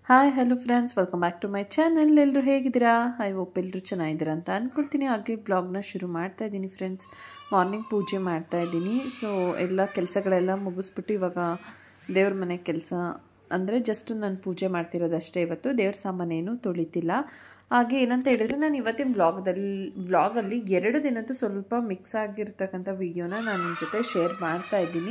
hi hello friends welcome back to my channel ಎಲ್ಲರೂ ಹೇಗಿದ್ದೀರಾ I hope ಎಲ್ಲರೂ ಚೆನ್ನಾಗಿದ್ದೀರಾ ಅಂತ ಅಂದ್ಕೊಳ್ತೀನಿ ಹಾಗೆ ಬ್ಲಾಗ್ನ ಶುರು ಮಾಡ್ತಾ ಇದ್ದೀನಿ ಫ್ರೆಂಡ್ಸ್ ಮಾರ್ನಿಂಗ್ ಪೂಜೆ ಮಾಡ್ತಾ ಇದ್ದೀನಿ ಸೊ ಎಲ್ಲ ಕೆಲಸಗಳೆಲ್ಲ ಮುಗಿಸ್ಬಿಟ್ಟು ಇವಾಗ ದೇವ್ರ ಮನೆ ಕೆಲಸ ಅಂದರೆ ಜಸ್ಟ್ ನಾನು ಪೂಜೆ ಮಾಡ್ತಿರೋದಷ್ಟೇ ಇವತ್ತು ದೇವ್ರ ಸಾಮಾನೇನು ತೊಳಿತಿಲ್ಲ ಹಾಗೆ ಏನಂತ ಹೇಳಿದ್ರೆ ನಾನು ಇವತ್ತಿನ ವ್ಲಾಗ್ದಲ್ಲಿ ವ್ಲಾಗಲ್ಲಿ ಎರಡು ದಿನದ್ದು ಸ್ವಲ್ಪ ಮಿಕ್ಸ್ ಆಗಿರ್ತಕ್ಕಂಥ ವಿಡಿಯೋನ ನಾನು ನಿಮ್ಮ ಜೊತೆ ಶೇರ್ ಮಾಡ್ತಾ ಇದ್ದೀನಿ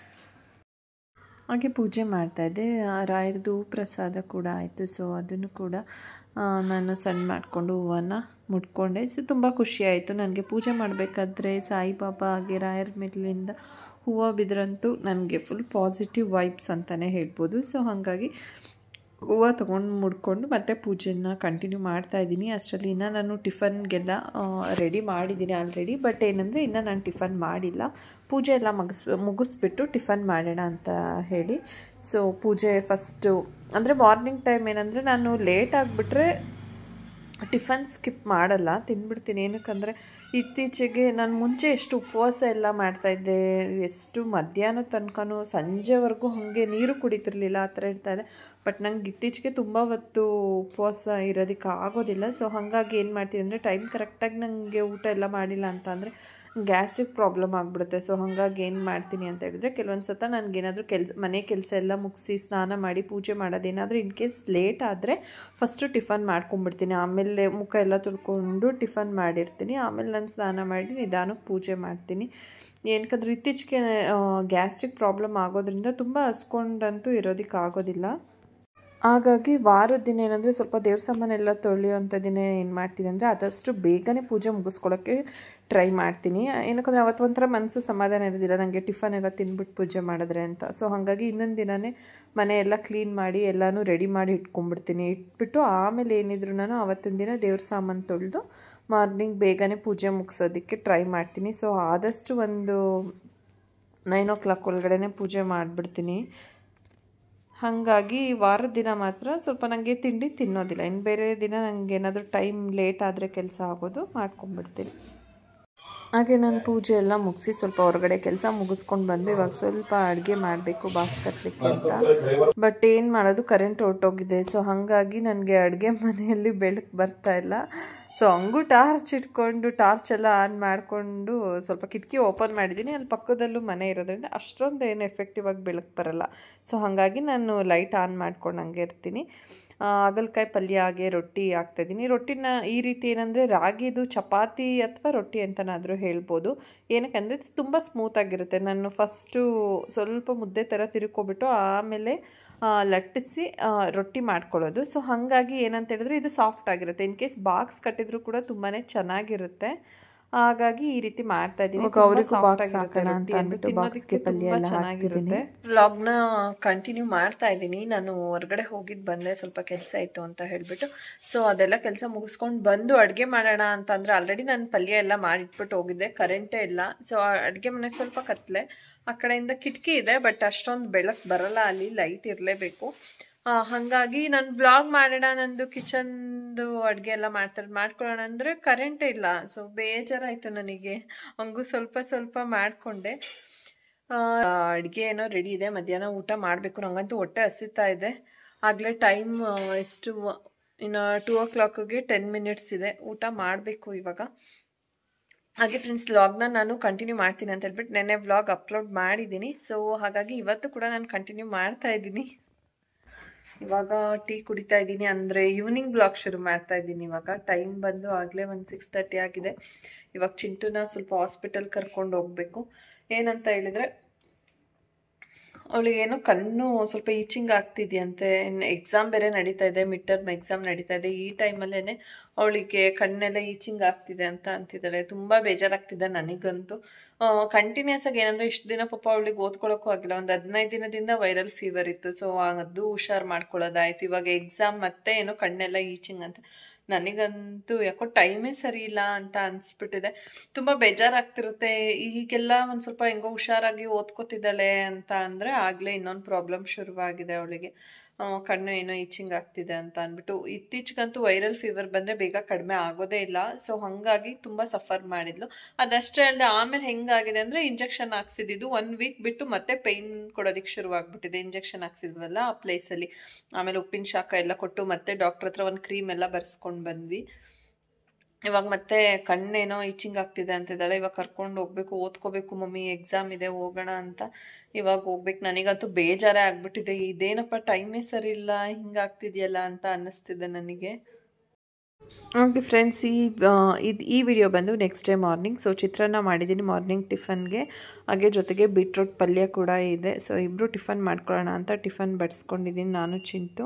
ಹಾಗೆ ಪೂಜೆ ಮಾಡ್ತಾಯಿದ್ದೆ ರಾಯರದು ಪ್ರಸಾದ ಕೂಡ ಆಯಿತು ಸೊ ಅದನ್ನು ಕೂಡ ನಾನು ಸಣ್ಣ ಮಾಡಿಕೊಂಡು ಹೂವನ್ನು ಮುಟ್ಕೊಂಡೆ ಸೊ ತುಂಬ ಖುಷಿಯಾಯಿತು ನನಗೆ ಪೂಜೆ ಮಾಡಬೇಕಾದ್ರೆ ಸಾಯಿಬಾಬಾ ಹಾಗೆ ರಾಯರ ಮೇಲಿಂದ ಹೂವು ಬಿದ್ರಂತೂ ನನಗೆ ಫುಲ್ ಪಾಸಿಟಿವ್ ವೈಬ್ಸ್ ಅಂತಲೇ ಹೇಳ್ಬೋದು ಸೊ ಹಾಗಾಗಿ ಹೂವು ತೊಗೊಂಡು ಮುಡ್ಕೊಂಡು ಮತ್ತೆ ಪೂಜೆನ ಕಂಟಿನ್ಯೂ ಮಾಡ್ತಾ ಇದ್ದೀನಿ ಅಷ್ಟರಲ್ಲಿ ಇನ್ನು ನಾನು ಟಿಫನ್ಗೆಲ್ಲ ರೆಡಿ ಮಾಡಿದ್ದೀನಿ ಆಲ್ರೆಡಿ ಬಟ್ ಏನಂದರೆ ಇನ್ನು ನಾನು ಟಿಫನ್ ಮಾಡಿಲ್ಲ ಪೂಜೆ ಎಲ್ಲ ಮುಗಿಸ್ ಮುಗಿಸ್ಬಿಟ್ಟು ಟಿಫನ್ ಮಾಡೋಣ ಅಂತ ಹೇಳಿ ಸೊ ಪೂಜೆ ಫಸ್ಟು ಅಂದರೆ ಮಾರ್ನಿಂಗ್ ಟೈಮ್ ಏನಂದರೆ ನಾನು ಲೇಟ್ ಆಗಿಬಿಟ್ರೆ ಟಿಫನ್ ಸ್ಕಿಪ್ ಮಾಡಲ್ಲ ತಿಂದ್ಬಿಡ್ತೀನಿ ಏನಕ್ಕಂದರೆ ಇತ್ತೀಚೆಗೆ ನಾನು ಮುಂಚೆ ಎಷ್ಟು ಉಪವಾಸ ಎಲ್ಲ ಮಾಡ್ತಾಯಿದ್ದೆ ಎಷ್ಟು ಮಧ್ಯಾಹ್ನ ತನಕನೂ ಸಂಜೆವರೆಗೂ ಹಾಗೆ ನೀರು ಕುಡಿತಿರ್ಲಿಲ್ಲ ಆ ಥರ ಇರ್ತಾಯಿದೆ ಬಟ್ ನಂಗೆ ಇತ್ತೀಚೆಗೆ ತುಂಬ ಹೊತ್ತು ಉಪವಾಸ ಇರೋದಕ್ಕೆ ಆಗೋದಿಲ್ಲ ಸೊ ಹಾಗಾಗಿ ಏನು ಮಾಡ್ತೀನಿ ಅಂದರೆ ಟೈಮ್ ಕರೆಕ್ಟಾಗಿ ನನಗೆ ಊಟ ಎಲ್ಲ ಮಾಡಿಲ್ಲ ಅಂತ ಅಂದರೆ ಗ್ಯಾಸ್ಟ್ರಿಕ್ ಪ್ರಾಬ್ಲಮ್ ಆಗಿಬಿಡುತ್ತೆ ಸೊ ಹಾಗಾಗಿ ಏನು ಮಾಡ್ತೀನಿ ಅಂತ ಹೇಳಿದ್ರೆ ಕೆಲವೊಂದು ಸತ ನನಗೇನಾದರೂ ಕೆಲಸ ಮನೆ ಕೆಲಸ ಎಲ್ಲ ಮುಗಿಸಿ ಸ್ನಾನ ಮಾಡಿ ಪೂಜೆ ಮಾಡೋದೇನಾದರೂ ಇನ್ ಕೇಸ್ ಲೇಟ್ ಆದರೆ ಫಸ್ಟು ಟಿಫನ್ ಮಾಡ್ಕೊಂಬಿಡ್ತೀನಿ ಆಮೇಲೆ ಮುಖ ಎಲ್ಲ ತುಳ್ಕೊಂಡು ಟಿಫನ್ ಮಾಡಿರ್ತೀನಿ ಆಮೇಲೆ ನಾನು ಸ್ನಾನ ಮಾಡಿ ನಿಧಾನಕ್ಕೆ ಪೂಜೆ ಮಾಡ್ತೀನಿ ಏನಕ್ಕಂದ್ರೆ ಇತ್ತೀಚೆಗೆ ಗ್ಯಾಸ್ಟ್ರಿಕ್ ಪ್ರಾಬ್ಲಮ್ ಆಗೋದ್ರಿಂದ ತುಂಬ ಹಸ್ಕೊಂಡಂತೂ ಇರೋದಕ್ಕೆ ಆಗೋದಿಲ್ಲ ಹಾಗಾಗಿ ವಾರದ ದಿನ ಏನಂದರೆ ಸ್ವಲ್ಪ ದೇವ್ರ ಸಾಮಾನೆಲ್ಲ ತೊಳೆಯುವಂಥ ದಿನ ಏನು ಮಾಡ್ತೀನಿ ಅಂದರೆ ಆದಷ್ಟು ಬೇಗನೆ ಪೂಜೆ ಮುಗಿಸ್ಕೊಳ್ಳೋಕ್ಕೆ ಟ್ರೈ ಮಾಡ್ತೀನಿ ಏನಕ್ಕಂದರೆ ಅವತ್ತು ಒಂಥರ ಮನಸ್ಸು ಸಮಾಧಾನ ಇರೋದಿಲ್ಲ ನನಗೆ ಟಿಫನ್ ಎಲ್ಲ ತಿಂದ್ಬಿಟ್ಟು ಪೂಜೆ ಮಾಡಿದ್ರೆ ಅಂತ ಸೊ ಹಾಗಾಗಿ ಇನ್ನೊಂದು ದಿನವೇ ಮನೆ ಎಲ್ಲ ಕ್ಲೀನ್ ಮಾಡಿ ಎಲ್ಲನೂ ರೆಡಿ ಮಾಡಿ ಇಟ್ಕೊಂಡ್ಬಿಡ್ತೀನಿ ಇಟ್ಬಿಟ್ಟು ಆಮೇಲೆ ಏನಿದ್ರು ನಾನು ಅವತ್ತಿನ ದಿನ ದೇವ್ರ ಸಾಮಾನು ತೊಳೆದು ಮಾರ್ನಿಂಗ್ ಬೇಗನೆ ಪೂಜೆ ಮುಗಿಸೋದಕ್ಕೆ ಟ್ರೈ ಮಾಡ್ತೀನಿ ಸೊ ಆದಷ್ಟು ಒಂದು ನೈನ್ ಓ ಕ್ಲಾಕ್ ಒಳಗಡೆ ಪೂಜೆ ಮಾಡಿಬಿಡ್ತೀನಿ ಹಾಗಾಗಿ ವಾರದ ದಿನ ಮಾತ್ರ ಸ್ವಲ್ಪ ನನಗೆ ತಿಂಡಿ ತಿನ್ನೋದಿಲ್ಲ ಇನ್ನು ಬೇರೆ ದಿನ ನನಗೆ ಏನಾದರೂ ಟೈಮ್ ಲೇಟ್ ಆದರೆ ಕೆಲಸ ಆಗೋದು ಮಾಡ್ಕೊಂಡ್ಬಿಡ್ತೀನಿ ಹಾಗೆ ನಾನು ಪೂಜೆ ಎಲ್ಲ ಮುಗಿಸಿ ಸ್ವಲ್ಪ ಹೊರಗಡೆ ಕೆಲಸ ಮುಗಿಸ್ಕೊಂಡು ಬಂದು ಇವಾಗ ಸ್ವಲ್ಪ ಅಡುಗೆ ಮಾಡಬೇಕು ಬಾಕ್ಸ್ ಕಟ್ಟಲಿಕ್ಕೆ ಅಂತ ಬಟ್ ಏನು ಮಾಡೋದು ಕರೆಂಟ್ ಹೊರಟೋಗಿದೆ ಸೊ ಹಾಗಾಗಿ ನನಗೆ ಅಡುಗೆ ಮನೆಯಲ್ಲಿ ಬೆಳಕು ಬರ್ತಾ ಇಲ್ಲ ಸೊ ಹಂಗೂ ಟಾರ್ಚ್ ಇಟ್ಕೊಂಡು ಟಾರ್ಚ್ ಎಲ್ಲ ಆನ್ ಮಾಡಿಕೊಂಡು ಸ್ವಲ್ಪ ಕಿಟಕಿ ಓಪನ್ ಮಾಡಿದ್ದೀನಿ ಅಲ್ಲಿ ಪಕ್ಕದಲ್ಲೂ ಮನೆ ಇರೋದ್ರಿಂದ ಅಷ್ಟೊಂದು ಏನು ಎಫೆಕ್ಟಿವ್ ಆಗಿ ಬೆಳಕು ಬರಲ್ಲ ಸೊ ಹಾಗಾಗಿ ನಾನು ಲೈಟ್ ಆನ್ ಮಾಡ್ಕೊಂಡು ಹಂಗೆ ಇರ್ತೀನಿ ಹಾಗಲಕಾಯಿ ಪಲ್ಯ ಹಾಗೆ ರೊಟ್ಟಿ ಹಾಕ್ತಾಯಿದ್ದೀನಿ ರೊಟ್ಟಿನ ಈ ರೀತಿ ಏನಂದರೆ ರಾಗಿದು ಚಪಾತಿ ಅಥವಾ ರೊಟ್ಟಿ ಅಂತನಾದರೂ ಹೇಳ್ಬೋದು ಏನಕ್ಕೆ ತುಂಬ ಸ್ಮೂತಾಗಿರುತ್ತೆ ನಾನು ಫಸ್ಟು ಸ್ವಲ್ಪ ಮುದ್ದೆ ಥರ ತಿರುಕೊಬಿಟ್ಟು ಆಮೇಲೆ ಲಟ್ಟಿಸಿ ರೊಟ್ಟಿ ಮಾಡ್ಕೊಳ್ಳೋದು ಸೊ ಹಾಗಾಗಿ ಏನಂತ ಹೇಳಿದ್ರೆ ಇದು ಸಾಫ್ಟ್ ಆಗಿರುತ್ತೆ ಇನ್ ಕೇಸ್ ಬಾಕ್ಸ್ ಕಟ್ಟಿದ್ರು ಕೂಡ ತುಂಬಾ ಚೆನ್ನಾಗಿರುತ್ತೆ ಹಾಗಾಗಿ ಈ ರೀತಿ ಮಾಡ್ತಾ ಇದ್ದೀನಿ ಚೆನ್ನಾಗಿರುತ್ತೆ ವ್ಲಾಗ್ನ ಕಂಟಿನ್ಯೂ ಮಾಡ್ತಾ ಇದ್ದೀನಿ ನಾನು ಹೊರಗಡೆ ಹೋಗಿದ್ದು ಬಂದೆ ಸ್ವಲ್ಪ ಕೆಲಸ ಇತ್ತು ಅಂತ ಹೇಳ್ಬಿಟ್ಟು ಸೊ ಅದೆಲ್ಲ ಕೆಲಸ ಮುಗಿಸ್ಕೊಂಡು ಬಂದು ಅಡುಗೆ ಮಾಡೋಣ ಅಂತಂದ್ರೆ ಆಲ್ರೆಡಿ ನಾನು ಪಲ್ಯ ಎಲ್ಲ ಮಾಡಿಟ್ಬಿಟ್ಟು ಹೋಗಿದ್ದೆ ಕರೆಂಟೇ ಇಲ್ಲ ಸೊ ಅಡುಗೆ ಮನೆ ಸ್ವಲ್ಪ ಕತ್ಲೆ ಆ ಕಡೆಯಿಂದ ಕಿಟಕಿ ಇದೆ ಬಟ್ ಅಷ್ಟೊಂದು ಬೆಳಕು ಬರಲ್ಲ ಅಲ್ಲಿ ಲೈಟ್ ಇರಲೇಬೇಕು ಹಾಗಾಗಿ ನಾನು ಬ್ಲಾಗ್ ಮಾಡೋಣ ನಂದು ಕಿಚನ್ದು ಅಡುಗೆ ಎಲ್ಲ ಮಾಡ್ತಾರೆ ಮಾಡ್ಕೊಳ್ಳೋಣ ಅಂದರೆ ಕರೆಂಟೇ ಇಲ್ಲ ಸೊ ಬೇಜಾರಾಯಿತು ನನಗೆ ಹಂಗೂ ಸ್ವಲ್ಪ ಸ್ವಲ್ಪ ಮಾಡಿಕೊಂಡೆ ಅಡುಗೆ ಏನೋ ರೆಡಿ ಇದೆ ಮಧ್ಯಾಹ್ನ ಊಟ ಮಾಡಬೇಕು ನನಗಂತೂ ಹೊಟ್ಟೆ ಹಸಿತಾ ಇದೆ ಆಗಲೇ ಟೈಮ್ ಎಷ್ಟು ಇನ್ನು ಟೂ ಓ ಕ್ಲಾಕಿಗೆ ಟೆನ್ ಮಿನಿಟ್ಸ್ ಇದೆ ಊಟ ಮಾಡಬೇಕು ಇವಾಗ ಹಾಗೆ ಫ್ರೆಂಡ್ಸ್ ವ್ಲಾಗ್ನ ನಾನು ಕಂಟಿನ್ಯೂ ಮಾಡ್ತೀನಿ ಅಂತ ಹೇಳ್ಬಿಟ್ಟು ನೆನ್ನೆ ವ್ಲಾಗ್ ಅಪ್ಲೋಡ್ ಮಾಡಿದ್ದೀನಿ ಸೊ ಹಾಗಾಗಿ ಇವತ್ತು ಕೂಡ ನಾನು ಕಂಟಿನ್ಯೂ ಮಾಡ್ತಾ ಇದ್ದೀನಿ ಇವಾಗ ಟೀ ಕುಡಿತಾ ಇದ್ದೀನಿ ಅಂದರೆ ಈವ್ನಿಂಗ್ ಬ್ಲಾಗ್ ಶುರು ಮಾಡ್ತಾ ಇದ್ದೀನಿ ಇವಾಗ ಟೈಮ್ ಬಂದು ಆಗಲೇ ಒಂದು ಸಿಕ್ಸ್ ತರ್ಟಿ ಆಗಿದೆ ಇವಾಗ ಚಿಂಟುನ ಸ್ವಲ್ಪ ಹಾಸ್ಪಿಟಲ್ ಕರ್ಕೊಂಡು ಹೋಗಬೇಕು ಏನಂತ ಹೇಳಿದರೆ ಅವಳಿಗೇನೋ ಕಣ್ಣು ಸ್ವಲ್ಪ ಈಚಿಂಗ್ ಆಗ್ತಿದೆಯಂತೆ ಇನ್ನು ಎಕ್ಸಾಮ್ ಬೇರೆ ನಡೀತಾ ಇದೆ ಮಿಡ್ ಟರ್ಮ್ ಎಕ್ಸಾಮ್ ನಡೀತಾ ಇದೆ ಈ ಟೈಮಲ್ಲೇ ಅವಳಿಗೆ ಕಣ್ಣೆಲ್ಲ ಈಚಿಂಗ್ ಆಗ್ತಿದೆ ಅಂತ ಅಂತಿದ್ದಾಳೆ ತುಂಬ ಬೇಜಾರಾಗ್ತಿದೆ ನನಗಂತೂ ಕಂಟಿನ್ಯೂಸ್ ಆಗಿ ಏನಂದರೆ ಇಷ್ಟು ದಿನ ಪಾಪ ಅವಳಿಗೆ ಓದ್ಕೊಳ್ಳೋಕ್ಕೂ ಆಗಿಲ್ಲ ಒಂದು ಹದಿನೈದು ದಿನದಿಂದ ವೈರಲ್ ಫೀವರ್ ಇತ್ತು ಸೊ ಅದು ಹುಷಾರು ಮಾಡ್ಕೊಳ್ಳೋದಾಯ್ತು ಇವಾಗ ಎಕ್ಸಾಮ್ ಮತ್ತೆ ಏನೋ ಕಣ್ಣೆಲ್ಲ ಈಚಿಂಗ್ ಅಂತ ನನಗಂತೂ ಯಾಕೋ ಟೈಮೇ ಸರಿ ಇಲ್ಲ ಅಂತ ಅನಿಸ್ಬಿಟ್ಟಿದೆ ತುಂಬ ಬೇಜಾರಾಗ್ತಿರುತ್ತೆ ಈಗೆಲ್ಲ ಒಂದು ಸ್ವಲ್ಪ ಹೆಂಗೋ ಹುಷಾರಾಗಿ ಓದ್ಕೋತಿದ್ದಾಳೆ ಅಂತ ಅಂದರೆ ಆಗಲೇ ಇನ್ನೊಂದು ಪ್ರಾಬ್ಲಮ್ ಶುರುವಾಗಿದೆ ಅವಳಿಗೆ ಆ, ಕಣ್ಣು ಏನೋ ಈಚಿಂಗ್ ಆಗ್ತಿದೆ ಅಂತ ಅಂದ್ಬಿಟ್ಟು ಇತ್ತೀಚೆಗಂತೂ ವೈರಲ್ ಫೀವರ್ ಬಂದರೆ ಬೇಗ ಕಡಿಮೆ ಆಗೋದೇ ಇಲ್ಲ ಸೊ ಹಾಗಾಗಿ ತುಂಬ ಸಫರ್ ಮಾಡಿದ್ಲು ಅದಷ್ಟೇ ಅಲ್ಲದೆ ಆಮೇಲೆ ಹೆಂಗಾಗಿದೆ ಅಂದರೆ ಇಂಜೆಕ್ಷನ್ ಹಾಕ್ಸಿದ್ದು ಒನ್ ವೀಕ್ ಬಿಟ್ಟು ಮತ್ತೆ ಪೈನ್ ಕೊಡೋದಕ್ಕೆ ಶುರುವಾಗ್ಬಿಟ್ಟಿದೆ ಇಂಜೆಕ್ಷನ್ ಹಾಕ್ಸಿದ್ವಲ್ಲ ಆ ಪ್ಲೇಸಲ್ಲಿ ಆಮೇಲೆ ಉಪ್ಪಿನ ಶಾಖ ಎಲ್ಲ ಕೊಟ್ಟು ಮತ್ತೆ ಡಾಕ್ಟ್ರ್ ಹತ್ರ ಒಂದು ಕ್ರೀಮ್ ಎಲ್ಲ ಬರ್ಸ್ಕೊಂಡು ಬಂದ್ವಿ ಇವಾಗ ಮತ್ತೆ ಕಣ್ಣೇನೋ ಈಚಿಂಗ್ ಆಗ್ತಿದೆ ಅಂತಿದ್ದಾಳೆ ಇವಾಗ ಕರ್ಕೊಂಡು ಹೋಗ್ಬೇಕು ಓದ್ಕೋಬೇಕು ಮಮ್ಮಿ ಎಕ್ಸಾಮ್ ಇದೆ ಹೋಗೋಣ ಅಂತ ಇವಾಗ ಹೋಗ್ಬೇಕು ನನಗಂತೂ ಬೇಜಾರೇ ಆಗ್ಬಿಟ್ಟಿದೆ ಇದೇನಪ್ಪ ಟೈಮೇ ಸರಿ ಇಲ್ಲ ಹಿಂಗಾಗ್ತಿದೆಯಲ್ಲ ಅಂತ ಅನ್ನಿಸ್ತಿದೆ ನನಗೆ ಓಕೆ ಫ್ರೆಂಡ್ಸ್ ಈ ಇದು ಈ ವಿಡಿಯೋ ಬಂದು next day morning so chitranna ಮಾಡಿದ್ದೀನಿ ಮಾರ್ನಿಂಗ್ ಟಿಫನ್ಗೆ ಹಾಗೆ ಜೊತೆಗೆ ಬೀಟ್ರೂಟ್ ಪಲ್ಯ ಕೂಡ ಇದೆ ಸೊ ಇಬ್ಬರು ಟಿಫನ್ ಮಾಡ್ಕೊಳ್ಳೋಣ ಅಂತ ಟಿಫನ್ ಬಡಿಸ್ಕೊಂಡಿದ್ದೀನಿ ನಾನು ಚಿಂಟು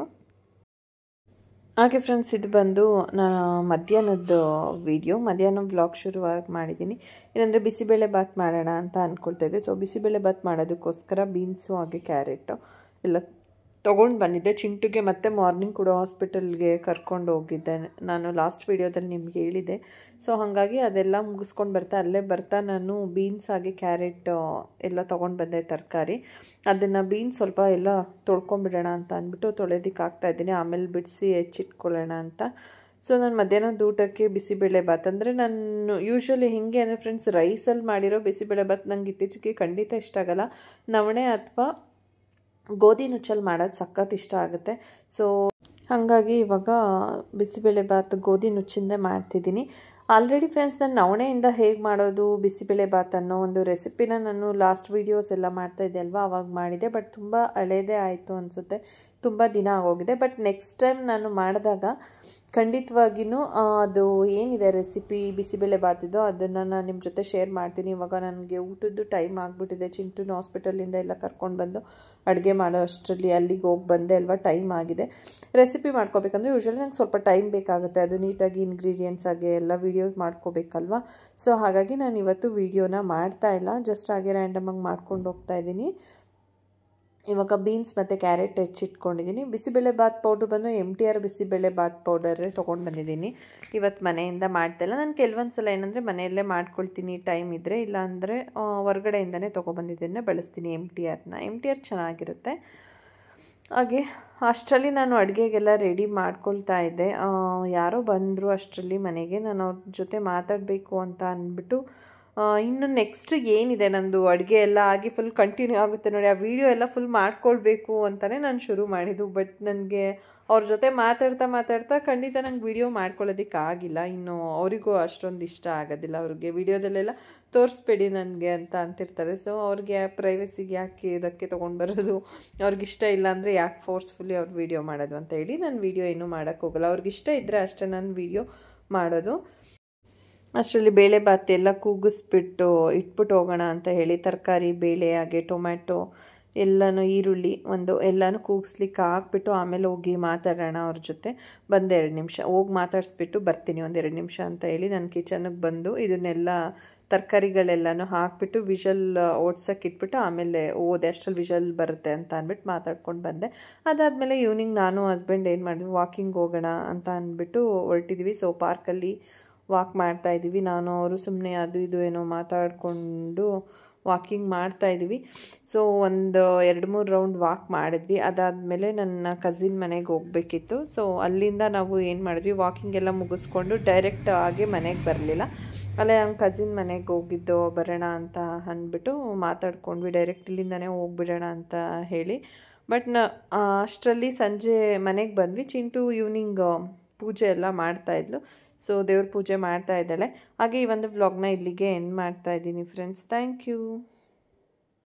ಹಾಗೆ ಫ್ರೆಂಡ್ಸ್ ಇದು ಬಂದು ನಾನು ಮಧ್ಯಾಹ್ನದ ವಿಡಿಯೋ ಮಧ್ಯಾಹ್ನ ವ್ಲಾಗ್ ಶುರುವಾಗಿ ಮಾಡಿದ್ದೀನಿ ಏನಂದರೆ ಬಿಸಿಬೇಳೆ ಬಾತ್ ಮಾಡೋಣ ಅಂತ ಅಂದ್ಕೊಳ್ತಾ ಇದ್ದೆ ಸೊ ಬಿಸಿಬೇಳೆ ಬಾತ್ ಮಾಡೋದಕ್ಕೋಸ್ಕರ ಬೀನ್ಸು ಹಾಗೆ ಕ್ಯಾರೆಟು ಎಲ್ಲ ತೊಗೊಂಡು ಬಂದಿದ್ದೆ ಚಿಂಟುಗೆ ಮತ್ತೆ ಮಾರ್ನಿಂಗ್ ಕೂಡ ಹಾಸ್ಪಿಟಲ್ಗೆ ಕರ್ಕೊಂಡು ಹೋಗಿದ್ದೆ ನಾನು ಲಾಸ್ಟ್ ವಿಡಿಯೋದಲ್ಲಿ ನಿಮ್ಗೆ ಹೇಳಿದೆ ಸೊ ಹಾಗಾಗಿ ಅದೆಲ್ಲ ಮುಗಿಸ್ಕೊಂಡು ಬರ್ತಾ ಅಲ್ಲೇ ಬರ್ತಾ ನಾನು ಬೀನ್ಸ್ ಹಾಗೆ ಕ್ಯಾರೆಟ್ ಎಲ್ಲ ತೊಗೊಂಡು ಬಂದೆ ತರಕಾರಿ ಅದನ್ನು ಬೀನ್ಸ್ ಸ್ವಲ್ಪ ಎಲ್ಲ ತೊಳ್ಕೊಂಬಿಡೋಣ ಅಂತ ಅಂದ್ಬಿಟ್ಟು ತೊಳೆಯೋದಕ್ಕೆ ಆಗ್ತಾ ಇದ್ದೀನಿ ಆಮೇಲೆ ಬಿಡಿಸಿ ಹೆಚ್ಚಿಟ್ಕೊಳ್ಳೋಣ ಅಂತ ಸೊ ನಾನು ಮಧ್ಯಾಹ್ನದ ಊಟಕ್ಕೆ ಬಿಸಿಬೇಳೆ ಬಾತ್ ಅಂದರೆ ನಾನು ಯೂಶ್ವಲಿ ಹೇಗೆ ಅಂದರೆ ಫ್ರೆಂಡ್ಸ್ ರೈಸಲ್ಲಿ ಮಾಡಿರೋ ಬಿಸಿಬೇಳೆ ಬಾತ್ ನಂಗೆ ಇತ್ತೀಚೆಗೆ ಖಂಡಿತ ಇಷ್ಟ ಆಗಲ್ಲ ನವಣೆ ಅಥವಾ ಗೋಧಿ ನುಚ್ಚಲ್ಲಿ ಮಾಡೋದು ಸಖತ್ ಇಷ್ಟ ಆಗುತ್ತೆ ಸೊ ಹಾಗಾಗಿ ಇವಾಗ ಬಿಸಿಬೇಳೆ ಬಾತ್ ಗೋಧಿ ನುಚ್ಚಿಂದ ಮಾಡ್ತಿದ್ದೀನಿ ಆಲ್ರೆಡಿ ಫ್ರೆಂಡ್ಸ್ ನಾನು ನವಣೆಯಿಂದ ಹೇಗೆ ಮಾಡೋದು ಬಿಸಿಬೇಳೆ ಬಾತ್ ಅನ್ನೋ ಒಂದು ರೆಸಿಪಿನ ನಾನು ಲಾಸ್ಟ್ ವೀಡಿಯೋಸ್ ಎಲ್ಲ ಮಾಡ್ತಾ ಇದ್ದೆ ಅಲ್ವಾ ಅವಾಗ ಮಾಡಿದೆ ಬಟ್ ತುಂಬ ಹಳೇದೇ ಆಯಿತು ಅನಿಸುತ್ತೆ ತುಂಬ ದಿನ ಆಗೋಗಿದೆ ಬಟ್ ನೆಕ್ಸ್ಟ್ ಟೈಮ್ ನಾನು ಮಾಡಿದಾಗ ಖಂಡಿತವಾಗಿಯೂ ಅದು ಏನಿದೆ ರೆಸಿಪಿ ಬಿಸಿಬೇಳೆ ಬಾತಿದ್ದು ಅದನ್ನು ನಾನು ನಿಮ್ಮ ಜೊತೆ ಶೇರ್ ಮಾಡ್ತೀನಿ ಇವಾಗ ನನಗೆ ಊಟದ್ದು ಟೈಮ್ ಆಗಿಬಿಟ್ಟಿದೆ ಚಿಂಟುನ ಹಾಸ್ಪಿಟಲಿಂದ ಎಲ್ಲ ಕರ್ಕೊಂಡು ಬಂದು ಅಡುಗೆ ಮಾಡೋ ಅಷ್ಟರಲ್ಲಿ ಅಲ್ಲಿಗೆ ಹೋಗಿ ಬಂದೆ ಅಲ್ವಾ ಟೈಮ್ ಆಗಿದೆ ರೆಸಿಪಿ ಮಾಡ್ಕೋಬೇಕಂದ್ರೆ ಯೂಶ್ವಲಿ ನಂಗೆ ಸ್ವಲ್ಪ ಟೈಮ್ ಬೇಕಾಗುತ್ತೆ ಅದು ನೀಟಾಗಿ ಇಂಗ್ರೀಡಿಯೆಂಟ್ಸ್ ಆಗಿ ಎಲ್ಲ ವೀಡಿಯೋ ಮಾಡ್ಕೋಬೇಕಲ್ವಾ ಸೊ ಹಾಗಾಗಿ ನಾನು ಇವತ್ತು ವೀಡಿಯೋನ ಮಾಡ್ತಾ ಇಲ್ಲ ಜಸ್ಟ್ ಹಾಗೆ ರ್ಯಾಂಡಮಾಗಿ ಮಾಡ್ಕೊಂಡು ಹೋಗ್ತಾ ಇದ್ದೀನಿ ಇವಾಗ ಬೀನ್ಸ್ ಮತ್ತು ಕ್ಯಾರೆಟ್ ಹೆಚ್ಚಿಟ್ಕೊಂಡಿದ್ದೀನಿ ಬಿಸಿಬೇಳೆ ಬಾತ್ ಪೌಡ್ರ್ ಬಂದು M T R bisibele bath powder ತೊಗೊಂಡು ಬಂದಿದ್ದೀನಿ ಇವತ್ತು ಮನೆಯಿಂದ ಮಾಡ್ತಾಯಿಲ್ಲ ನಾನು ಕೆಲವೊಂದು ಸಲ ಏನಂದರೆ ಮನೆಯಲ್ಲೇ ಮಾಡ್ಕೊಳ್ತೀನಿ ಟೈಮ್ ಇದ್ದರೆ ಇಲ್ಲಾಂದರೆ ಹೊರಗಡೆಯಿಂದನೇ ತೊಗೊಬಂದಿದ್ದನ್ನೇ ಬಳಸ್ತೀನಿ ಎಮ್ ಟಿ ಆರ್ನ ಎಮ್ ಟಿ ಆರ್ ಚೆನ್ನಾಗಿರುತ್ತೆ ಹಾಗೆ ಅಷ್ಟರಲ್ಲಿ ನಾನು ಅಡುಗೆಗೆಲ್ಲ ರೆಡಿ ಮಾಡ್ಕೊಳ್ತಾ ಇದ್ದೆ ಯಾರೋ ಬಂದರು ಅಷ್ಟರಲ್ಲಿ ಮನೆಗೆ ನಾನು ಅವ್ರ ಜೊತೆ ಮಾತಾಡಬೇಕು ಅಂತ ಅಂದ್ಬಿಟ್ಟು ಇನ್ನು ನೆಕ್ಸ್ಟ್ ಏನಿದೆ ನಂದು ಅಡುಗೆ ಎಲ್ಲ ಆಗಿ ಫುಲ್ ಕಂಟಿನ್ಯೂ ಆಗುತ್ತೆ ನೋಡಿ ಆ ವಿಡಿಯೋ ಎಲ್ಲ ಫುಲ್ ಮಾಡ್ಕೊಳ್ಬೇಕು ಅಂತಲೇ ನಾನು ಶುರು ಮಾಡಿದ್ದು ಬಟ್ ನನಗೆ ಅವ್ರ ಜೊತೆ ಮಾತಾಡ್ತಾ ಮಾತಾಡ್ತಾ ಖಂಡಿತ ನಂಗೆ ವಿಡಿಯೋ ಮಾಡ್ಕೊಳ್ಳೋದಕ್ಕೆ ಆಗಿಲ್ಲ ಇನ್ನು ಅವರಿಗೂ ಅಷ್ಟೊಂದು ಇಷ್ಟ ಆಗೋದಿಲ್ಲ ಅವ್ರಿಗೆ ವಿಡಿಯೋದಲ್ಲೆಲ್ಲ ತೋರಿಸ್ಬೇಡಿ ನನಗೆ ಅಂತ ಅಂತಿರ್ತಾರೆ ಸೊ ಅವ್ರಿಗೆ ಪ್ರೈವಸಿಗೆ ಯಾಕೆ ಇದಕ್ಕೆ ತೊಗೊಂಡು ಬರೋದು ಅವ್ರಿಗೆ ಇಷ್ಟ ಇಲ್ಲ ಅಂದರೆ ಯಾಕೆ ಫೋರ್ಸ್ಫುಲ್ಲಿ ಅವ್ರು ವಿಡಿಯೋ ಮಾಡೋದು ಅಂತ ಹೇಳಿ ನಾನು ವಿಡಿಯೋ ಏನೂ ಮಾಡೋಕ್ಕೆ ಹೋಗಲ್ಲ ಅವ್ರಿಗೆ ಇಷ್ಟ ಇದ್ದರೆ ಅಷ್ಟೇ ನಾನು ವಿಡಿಯೋ ಮಾಡೋದು ಅಷ್ಟರಲ್ಲಿ ಬೇಳೆ ಭಾತ್ ಎಲ್ಲ ಕೂಗಿಸ್ಬಿಟ್ಟು ಇಟ್ಬಿಟ್ಟು ಹೋಗೋಣ ಅಂತ ಹೇಳಿ ತರಕಾರಿ ಬೇಳೆ ಹಾಗೆ ಟೊಮ್ಯಾಟೊ ಎಲ್ಲನೂ ಈರುಳ್ಳಿ ಒಂದು ಎಲ್ಲನೂ ಕೂಗಿಸ್ಲಿಕ್ಕೆ ಹಾಕ್ಬಿಟ್ಟು ಆಮೇಲೆ ಹೋಗಿ ಮಾತಾಡೋಣ ಅವ್ರ ಜೊತೆ ಬಂದೆ ಎರಡು ನಿಮಿಷ ಹೋಗಿ ಮಾತಾಡಿಸ್ಬಿಟ್ಟು ಬರ್ತೀನಿ ಒಂದೆರಡು ನಿಮಿಷ ಅಂತ ಹೇಳಿ ನಾನು ಕಿಚನ್ಗೆ ಬಂದು ಇದನ್ನೆಲ್ಲ ತರಕಾರಿಗಳೆಲ್ಲನೂ ಹಾಕ್ಬಿಟ್ಟು ವಿಷಲ್ ಓಡ್ಸೋಕೆ ಇಟ್ಬಿಟ್ಟು ಆಮೇಲೆ ಓದೆ ಅಷ್ಟರಲ್ಲಿ ವಿಷಲ್ ಬರುತ್ತೆ ಅಂತ ಅಂದ್ಬಿಟ್ಟು ಮಾತಾಡ್ಕೊಂಡು ಬಂದೆ ಅದಾದಮೇಲೆ ಈವ್ನಿಂಗ್ ನಾನು ಹಸ್ಬೆಂಡ್ ಏನು ಮಾಡಿದ್ವಿ ವಾಕಿಂಗ್ ಹೋಗೋಣ ಅಂತ ಅಂದ್ಬಿಟ್ಟು ಹೊರಟಿದ್ವಿ ಸೊ ಪಾರ್ಕಲ್ಲಿ ವಾಕ್ ಮಾಡ್ತಾ ಇದ್ದೀವಿ ನಾನು ಅವರು ಸುಮ್ಮನೆ ಅದು ಇದು ಏನೋ ಮಾತಾಡಿಕೊಂಡು ವಾಕಿಂಗ್ ಮಾಡ್ತಾ ಇದ್ದೀವಿ ಸೊ ಒಂದು ಎರಡು ಮೂರು ರೌಂಡ್ ವಾಕ್ ಮಾಡಿದ್ವಿ ಅದಾದಮೇಲೆ ನನ್ನ ಕಸಿನ್ ಮನೆಗೆ ಹೋಗಬೇಕಿತ್ತು ಸೊ ಅಲ್ಲಿಂದ ನಾವು ಏನು ಮಾಡಿದ್ವಿ ವಾಕಿಂಗ್ ಎಲ್ಲ ಮುಗಿಸ್ಕೊಂಡು ಡೈರೆಕ್ಟ್ ಆಗಿ ಮನೆಗೆ ಬರಲಿಲ್ಲ ಅಲ್ಲೇ ನಮ್ಮ ಕಸಿನ್ ಮನೆಗೆ ಹೋಗಿದ್ದು ಬರೋಣ ಅಂತ ಅಂದ್ಬಿಟ್ಟು ಮಾತಾಡ್ಕೊಂಡ್ವಿ ಡೈರೆಕ್ಟ್ ಇಲ್ಲಿಂದನೇ ಹೋಗ್ಬಿಡೋಣ ಅಂತ ಹೇಳಿ ಬಟ್ ನ ಅಷ್ಟರಲ್ಲಿ ಸಂಜೆ ಮನೆಗೆ ಬಂದ್ವಿ ಚಿಂಟು ಈವ್ನಿಂಗ್ ಪೂಜೆ ಎಲ್ಲ ಮಾಡ್ತಾಯಿದ್ಲು ಸೊ ದೇವ್ರ ಪೂಜೆ ಮಾಡ್ತಾ ಇದ್ದಾಳೆ ಹಾಗೆ ಈ ಒಂದು ವ್ಲಾಗ್ನ ಇಲ್ಲಿಗೆ ಎಂಡ್ ಮಾಡ್ತಾ ಇದ್ದೀನಿ ಫ್ರೆಂಡ್ಸ್ ಥ್ಯಾಂಕ್ ಯು